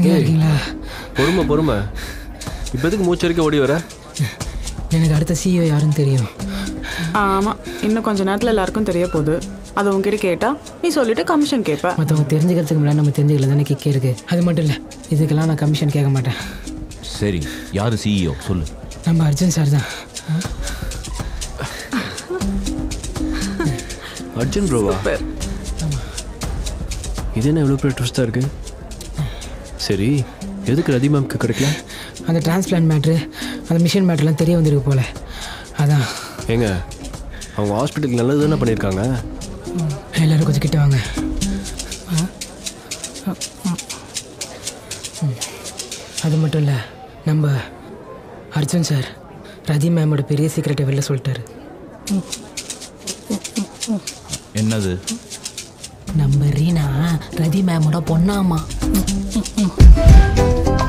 தனியாக இருக்கீங்களா பொறுமை பொறுமை இப்போ எதுக்கு மூச்சு வரைக்கும் ஓடி வர எனக்கு அடுத்த சிஇஓ யாருன்னு தெரியும் ஆமாம் இன்னும் கொஞ்ச நேரத்தில் எல்லாருக்கும் தெரிய போகுது அது உங்ககிட்ட கேட்டா நீ சொல்லிட்டு கமிஷன் கேட்ப மற்றவங்க தெரிஞ்சுக்கிறதுக்கு முன்னாடி நம்ம தெரிஞ்சுக்கல தானே கிக்கே இருக்கு அது மட்டும் இல்லை இதுக்கெல்லாம் நான் கமிஷன் கேட்க மாட்டேன் சரி யாரு சிஇஓ சொல்லு நம்ம அர்ஜுன் சார் தான் அர்ஜுன் ப்ரோவா இது என்ன இவ்வளோ பெரிய ட்விஸ்டாக இருக்கு சரி எதுக்கு ரதி மேம்க்கு கிடைக்கல அந்த டிரான்ஸ்பிளான்ட் மேட்ரு அந்த மிஷின் மேட்ருலாம் தெரிய வந்திருக்கு போல அதான் ஏங்க அவங்க ஹாஸ்பிட்டலுக்கு நல்லது தானே பண்ணியிருக்காங்க எல்லாரும் கொஞ்சம் கிட்ட வாங்க ம். அது மட்டும் இல்லை நம்ம அர்ஜுன் சார் ரதி மேமோட பெரிய சீக்கிரட்டை வெளில சொல்லிட்டாரு என்னது நம்ம ரீனா ரதி மேமோட பொண்ணாமா